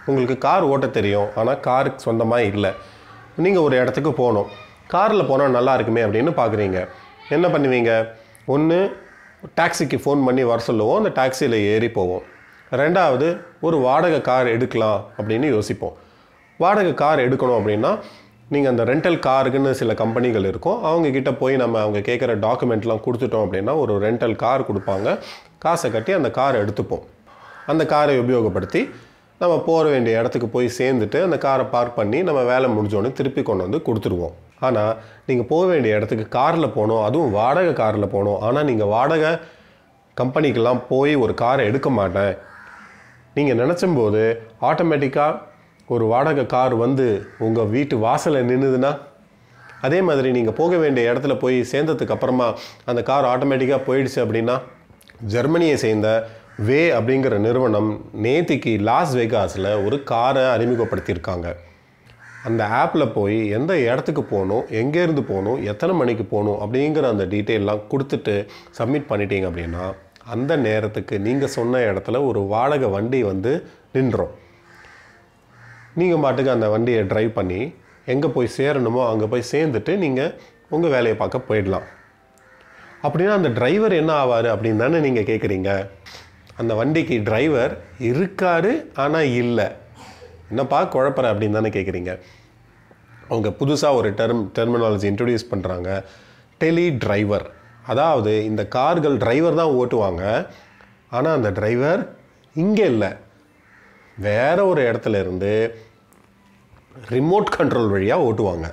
உங்களுக்கு கார் ஓட்ட தெரியும் ஆனால் காருக்கு சொந்தமாக இல்லை நீங்கள் ஒரு இடத்துக்கு போகணும் காரில் போனால் நல்லா இருக்குமே அப்படின்னு பார்க்குறீங்க என்ன பண்ணுவீங்க ஒன்று டாக்ஸிக்கு ஃபோன் பண்ணி வர சொல்லுவோம் அந்த டாக்ஸியில் ஏறி போவோம் ரெண்டாவது ஒரு வாடகை கார் எடுக்கலாம் அப்படின்னு யோசிப்போம் வாடகை கார் எடுக்கணும் அப்படின்னா நீங்கள் அந்த ரெண்டல் காருக்குன்னு சில கம்பெனிகள் இருக்கும் அவங்க கிட்ட போய் நம்ம அவங்க கேட்குற டாக்குமெண்ட்லாம் கொடுத்துட்டோம் அப்படின்னா ஒரு ரெண்டல் கார் கொடுப்பாங்க காசை கட்டி அந்த காரை எடுத்துப்போம் அந்த காரை உபயோகப்படுத்தி நம்ம போக வேண்டிய இடத்துக்கு போய் சேர்ந்துட்டு அந்த காரை பார்க் பண்ணி நம்ம வேலை முடிஞ்சோடனே திருப்பி கொண்டு வந்து கொடுத்துருவோம் ஆனால் நீங்கள் போக வேண்டிய இடத்துக்கு காரில் போகணும் அதுவும் வாடகை காரில் போகணும் ஆனால் நீங்கள் வாடகை கம்பெனிக்கெல்லாம் போய் ஒரு காரை எடுக்க மாட்டேன் நீங்கள் நினச்சும்போது ஆட்டோமேட்டிக்காக ஒரு வாடகை கார் வந்து உங்கள் வீட்டு வாசலில் நின்றுதுன்னா அதே மாதிரி நீங்கள் போக வேண்டிய இடத்துல போய் சேர்ந்ததுக்கு அப்புறமா அந்த கார் ஆட்டோமேட்டிக்காக போயிடுச்சு அப்படின்னா ஜெர்மனியை சேர்ந்த வே அப்படிங்கிற நிறுவனம் நேத்திக்கு லாஸ் வேகாஸில் ஒரு காரை அறிமுகப்படுத்தியிருக்காங்க அந்த ஆப்பில் போய் எந்த இடத்துக்கு போகணும் எங்கேருந்து போகணும் எத்தனை மணிக்கு போகணும் அப்படிங்கிற அந்த டீட்டெயிலெலாம் கொடுத்துட்டு சப்மிட் பண்ணிட்டீங்க அப்படின்னா அந்த நேரத்துக்கு நீங்கள் சொன்ன இடத்துல ஒரு வாடகை வண்டி வந்து நின்றோம் நீங்கள் பாட்டுக்கு அந்த வண்டியை டிரைவ் பண்ணி எங்கே போய் சேரணுமோ அங்கே போய் சேர்ந்துட்டு நீங்கள் உங்கள் வேலையை பார்க்க போயிடலாம் அப்படின்னா அந்த டிரைவர் என்ன ஆவார் அப்படின்னு தானே நீங்கள் கேட்குறீங்க அந்த வண்டிக்கு டிரைவர் இருக்காரு ஆனால் இல்லை என்னப்பா குழப்பற அப்படின்னு தானே கேட்குறீங்க அவங்க புதுசாக ஒரு டெர்ம் டெர்மினாலஜி இன்ட்ரடியூஸ் பண்ணுறாங்க டெலி டிரைவர் அதாவது இந்த கார்கள் டிரைவர் தான் ஓட்டுவாங்க ஆனால் அந்த டிரைவர் இங்கே இல்லை வேற ஒரு இடத்துல இருந்து ரிமோட் கண்ட்ரோல் வழியாக ஓட்டுவாங்க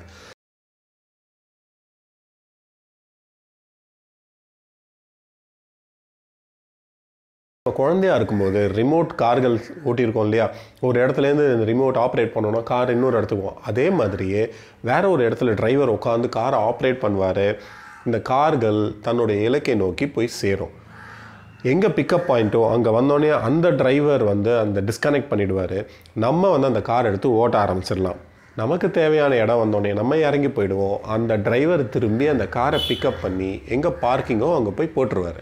இப்போ குழந்தையா இருக்கும்போது ரிமோட் கார்கள் ஓட்டியிருக்கோம் இல்லையா ஒரு இடத்துலேருந்து இந்த ரிமோட் ஆப்ரேட் பண்ணோன்னா கார் இன்னொரு இடத்துக்கு போகும் அதே மாதிரியே வேற ஒரு இடத்துல டிரைவர் உட்காந்து காரை ஆப்ரேட் பண்ணுவார் இந்த கார்கள் தன்னுடைய இலக்கை நோக்கி போய் சேரும் எங்கே பிக்கப் பாயிண்ட்டோ அங்கே வந்தோடனே அந்த டிரைவர் வந்து அந்த டிஸ்கனெக்ட் பண்ணிடுவார் நம்ம வந்து அந்த கார் எடுத்து ஓட்ட ஆரம்பிச்சிடலாம் நமக்கு தேவையான இடம் வந்தோடனே நம்ம இறங்கி போயிடுவோம் அந்த டிரைவர் திரும்பி அந்த காரை பிக்கப் பண்ணி எங்கே பார்க்கிங்கோ அங்கே போய் போட்டுருவார்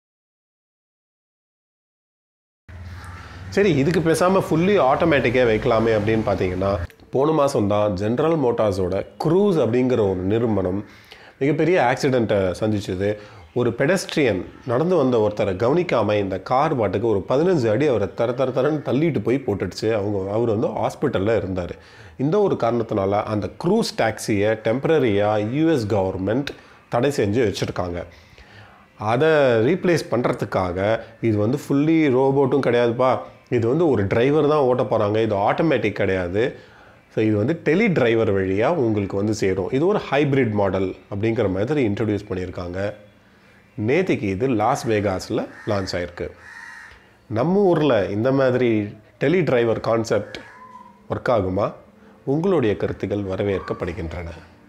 சரி இதுக்கு பேசாமல் ஃபுல்லி ஆட்டோமேட்டிக்காக வைக்கலாமே அப்படின்னு பார்த்தீங்கன்னா போன மாதம் தான் ஜென்ரல் மோட்டார்ஸோட க்ரூஸ் அப்படிங்கிற ஒரு நிறுவனம் மிகப்பெரிய ஆக்சிடெண்ட்டை சந்திச்சது ஒரு பெடஸ்ட்ரியன் நடந்து வந்த ஒருத்தரை கவனிக்காமல் இந்த கார் பாட்டுக்கு ஒரு பதினஞ்சு அடி அவரை தர தர தரன்னு தள்ளிட்டு போய் போட்டுடுச்சு அவங்க அவர் வந்து ஹாஸ்பிட்டலில் இருந்தார் இந்த ஒரு காரணத்தினால அந்த க்ரூஸ் டாக்ஸியை டெம்பரரியாக யூஎஸ் கவர்மெண்ட் தடை செஞ்சு வச்சுருக்காங்க அதை ரீப்ளேஸ் பண்ணுறதுக்காக இது வந்து ஃபுல்லி ரோபோட்டும் கிடையாதுப்பா இது வந்து ஒரு டிரைவர் தான் ஓட்ட போகிறாங்க இது ஆட்டோமேட்டிக் கிடையாது ஸோ இது வந்து டெலி டிரைவர் வழியாக உங்களுக்கு வந்து சேரும் இது ஒரு ஹைப்ரிட் மாடல் அப்படிங்கிற மாதிரி இன்ட்ரடியூஸ் பண்ணியிருக்காங்க நேத்திக்கு இது லாஸ் வேகாஸில் லான்ச் ஆயிருக்கு நம்ம ஊரில் இந்த மாதிரி டெலி டிரைவர் கான்செப்ட் ஒர்க் ஆகுமா உங்களுடைய கருத்துக்கள் வரவேற்கப்படுகின்றன